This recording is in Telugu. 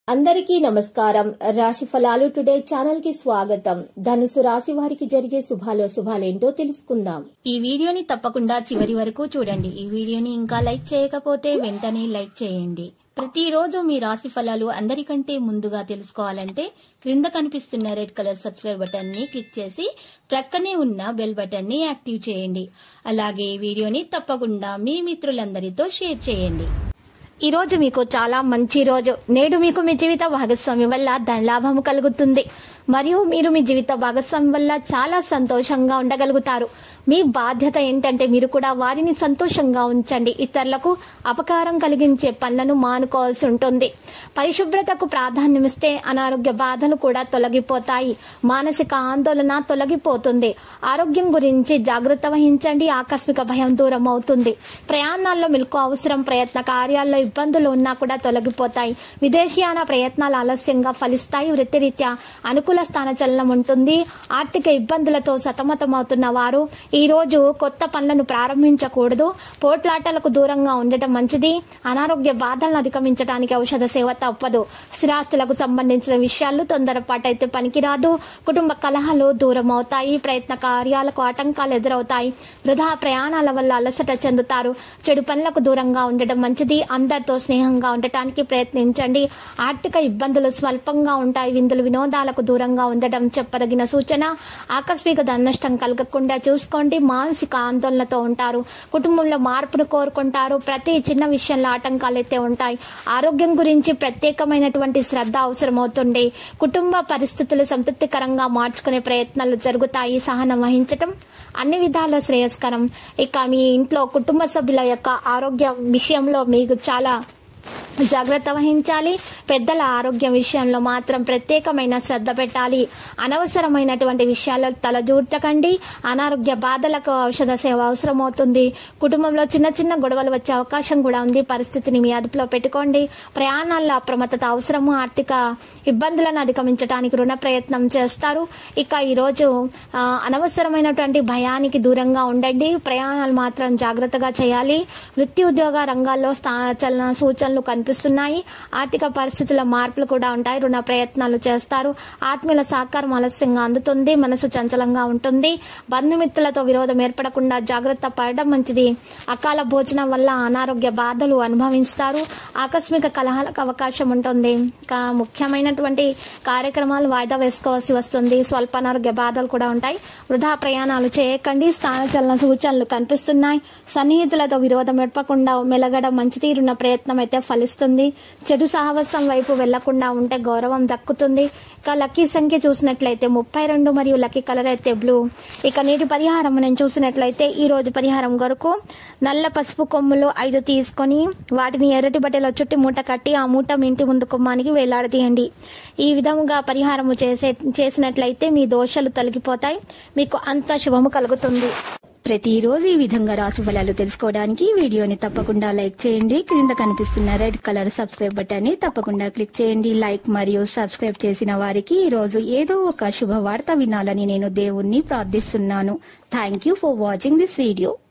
అందరికీ నమస్కారం రాశి ఫలాలు టుడే ఛానల్ కి స్వాగతం ధనుసు రాశి వారికి జరిగే శుభాలో శుభాలేంటో తెలుసుకుందాం ఈ వీడియోని తప్పకుండా చివరి వరకు చూడండి ఈ వీడియోని ఇంకా లైక్ చేయకపోతే వెంటనే లైక్ చేయండి ప్రతిరోజు మీ రాశి ఫలాలు అందరికంటే ముందుగా తెలుసుకోవాలంటే క్రింద కనిపిస్తున్న రెడ్ కలర్ సబ్స్క్రైబ్ బటన్ ని క్లిక్ చేసి ప్రక్కనే ఉన్న బెల్ బటన్ ని యాక్టివ్ చేయండి అలాగే ఈ వీడియోని తప్పకుండా మీ మిత్రులందరితో షేర్ చేయండి ఈ రోజు మీకు చాలా మంచి రోజు నేడు మీకు మీ జీవిత భాగస్వామి వల్ల ధనలాభము కలుగుతుంది మరియు మీరు మీ జీవిత భాగస్వామి వల్ల చాలా సంతోషంగా ఉండగలుగుతారు మీ బాధ్యత ఏంటంటే మీరు కూడా వారిని సంతోషంగా ఉంచండి ఇతరులకు అపకారం కలిగించే పనులను మానుకోవాల్సి ఉంటుంది పరిశుభ్రతకు ప్రాధాన్యమిస్తే అనారోగ్య బాధలు కూడా తొలగిపోతాయి మానసిక ఆందోళన తొలగిపోతుంది ఆరోగ్యం గురించి జాగ్రత్త వహించండి ఆకస్మిక భయం దూరం అవుతుంది ప్రయాణాల్లో మీకు అవసరం ప్రయత్న కార్యాల్లో ఇబ్బందులు ఉన్నా కూడా తొలగిపోతాయి విదేశీయాన ప్రయత్నాలు ఆలస్యంగా ఫలిస్తాయి వృత్తిరీత్యా అనుకూల స్థాన చలనం ఉంటుంది ఆర్థిక ఇబ్బందులతో సతమతమవుతున్న వారు ఈ రోజు కొత్త పనులను ప్రారంభించకూడదు పోట్లాటలకు దూరంగా ఉండటం మంచిది అనారోగ్య బాధలను అధిగమించడానికి ఔషధ సేవ తప్పదు స్థిరాస్తులకు సంబంధించిన విషయాలు తొందరపాటైతే పనికిరాదు కుటుంబ కలహాలు దూరం అవుతాయి ప్రయత్న కార్యాలకు ఆటంకాలు ఎదురవుతాయి వృధా ప్రయాణాల వల్ల అలసట చెందుతారు చెడు పనులకు దూరంగా ఉండటం మంచిది అందరితో స్నేహంగా ఉండటానికి ప్రయత్నించండి ఆర్థిక ఇబ్బందులు స్వల్పంగా ఉంటాయి విందులు వినోదాలకు దూరంగా ఉండటం చెప్పదగిన సూచన ఆకస్మిక ధననష్టం కలగకుండా చూసుకోండి మానసిక ఆందోళనతో ఉంటారు కుటుంబంలో మార్పును కోరుకుంటారు ప్రతి చిన్న విషయంలో ఆటంకాలు అయితే ఉంటాయి ఆరోగ్యం గురించి ప్రత్యేకమైనటువంటి శ్రద్ధ అవసరమవుతుంది కుటుంబ పరిస్థితులు సంతృప్తికరంగా మార్చుకునే ప్రయత్నాలు జరుగుతాయి సహనం వహించటం అన్ని విధాల శ్రేయస్కరం ఇక మీ ఇంట్లో కుటుంబ సభ్యుల యొక్క ఆరోగ్య విషయంలో మీకు చాలా జాగ్రత్త వహించాలి పెద్దల ఆరోగ్యం విషయంలో మాత్రం ప్రత్యేకమైన శ్రద్ధ పెట్టాలి అనవసరమైనటువంటి విషయాల్లో తలజూర్చకండి అనారోగ్య బాధలకు ఔషధ సేవ అవసరమవుతుంది కుటుంబంలో చిన్న చిన్న గొడవలు వచ్చే అవకాశం కూడా ఉంది పరిస్థితిని మీ అదుపులో పెట్టుకోండి ప్రయాణాల్లో అప్రమత్తత అవసరము ఆర్థిక ఇబ్బందులను అధిగమించడానికి రుణ ప్రయత్నం చేస్తారు ఇక ఈరోజు ఆ, అనవసరమైనటువంటి భయానికి దూరంగా ఉండండి ప్రయాణాలు మాత్రం జాగ్రత్తగా చేయాలి వృత్తి ఉద్యోగ రంగాల్లో స్థానచలన సూచనలు కనిపిస్తున్నాయి ఆర్థిక పరిస్థితుల మార్పులు కూడా ఉంటాయి రుణ ప్రయత్నాలు చేస్తారు ఆత్మీయుల సహకారం ఆలస్యంగా అందుతుంది మనసు చంచలంగా ఉంటుంది బంధుమిత్రులతో విరోధం ఏర్పడకుండా జాగ్రత్త పడడం మంచిది అకాల భోజనం వల్ల అనారోగ్య బాధలు అనుభవిస్తారు ఆకస్మిక కలహాలకు అవకాశం ఉంటుంది ఇంకా ముఖ్యమైనటువంటి కార్యక్రమాలు వాయిదా వేసుకోవాల్సి వస్తుంది స్వల్ప అనారోగ్య బాధలు కూడా ఉంటాయి వృధా ప్రయాణాలు చేయకండి స్థానచలన సూచనలు కనిపిస్తున్నాయి సన్నిహితులతో విరోధం ఏర్పడకుండా మెలగడం మంచి తీరున్న ప్రయత్నం అయితే ఫలిస్తుంది చెడు సహవాసం వైపు వెళ్లకుండా ఉంటే గౌరవం దక్కుతుంది ఇక లక్కీ సంఖ్య చూసినట్లయితే ముప్పై రెండు మరియు లక్కీ కలర్ అయితే బ్లూ ఇక నీటి పరిహారం నేను చూసినట్లయితే ఈ రోజు పరిహారం కొరకు నల్ల పసుపు కొమ్ములు ఐదు తీసుకొని వాటిని ఎర్రటి బట్టలో చుట్టి మూట కట్టి ఆ మూట మీ ఇంటి ముందు కుమ్మానికి వేలాడదీయండి ఈ విధముగా పరిహారము చేసే చేసినట్లయితే మీ దోషాలు తొలగిపోతాయి మీకు అంత శుభము కలుగుతుంది ప్రతిరోజు ఈ విధంగా రాశి ఫలాలు తెలుసుకోవడానికి ఈ వీడియోని తప్పకుండా లైక్ చేయండి క్రింద కనిపిస్తున్న రెడ్ కలర్ సబ్స్క్రైబ్ బటన్ ని తప్పకుండా క్లిక్ చేయండి లైక్ మరియు సబ్స్క్రైబ్ చేసిన వారికి ఈ రోజు ఏదో ఒక శుభవార్త వినాలని నేను దేవుణ్ణి ప్రార్థిస్తున్నాను thank you for watching this video